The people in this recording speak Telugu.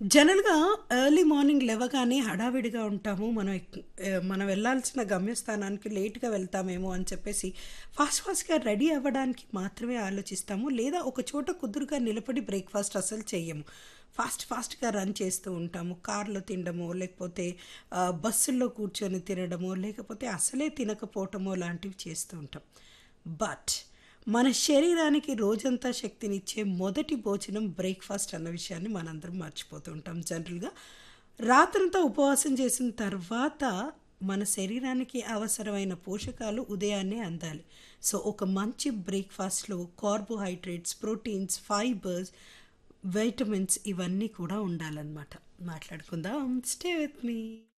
జనరల్‌గా ఎర్లీ మార్నింగ్ లెవ్వగానే హడావిడిగా ఉంటాము. మనం ఎక్ ఆహ్, మనం వెళ్ళాల్సిన గమ్యస్థానానికి లేట్‌గా వెళ్తామేమో అని చెప్పేసి ఫాస్ట్ ఫాస్ట్‌గా రెడీ అవ్వడానికి మాత్రమే ఆలోచిస్తాము. లేదా ఒక చోట కుదురుగా నిలబడి బ్రేక్‌ఫాస్ట్ అస్సలు చెయ్యము. ఫాస్ట్ ఫాస్ట్‌గా రన్ చేస్తూ ఉంటాము. కార్‌లో తినడమో, లేకపోతే ఆహ్, బస్సుల్లో కూర్చొని తినడమో, లేకపోతే అసలే తినకపోవటమో లాంటివి చేస్తూ ఉంటాం. బట్ మన శరీరానికి రోజంతా శక్తినిచ్చే మొదటి భోజనం బ్రేక్‌ఫాస్ట్ అన్న విషయాన్ని మనందరం మర్చిపోతూ ఉంటాం జనరల్‌గా. రాత్రంతా ఉపవాసం చేసిన తర్వాత మన శరీరానికి అవసరమైన పోషకాలు ఉదయాన్నే అందాలి. సో, ఒక మంచి బ్రేక్‌ఫాస్ట్‌లో కార్బోహైడ్రేట్స్, ప్రోటీన్స్, ఫైబర్స్, వైటమిన్స్ ఇవన్నీ కూడా ఉండాలనమాట. మాట్లాడుకుందాం. Stay with me.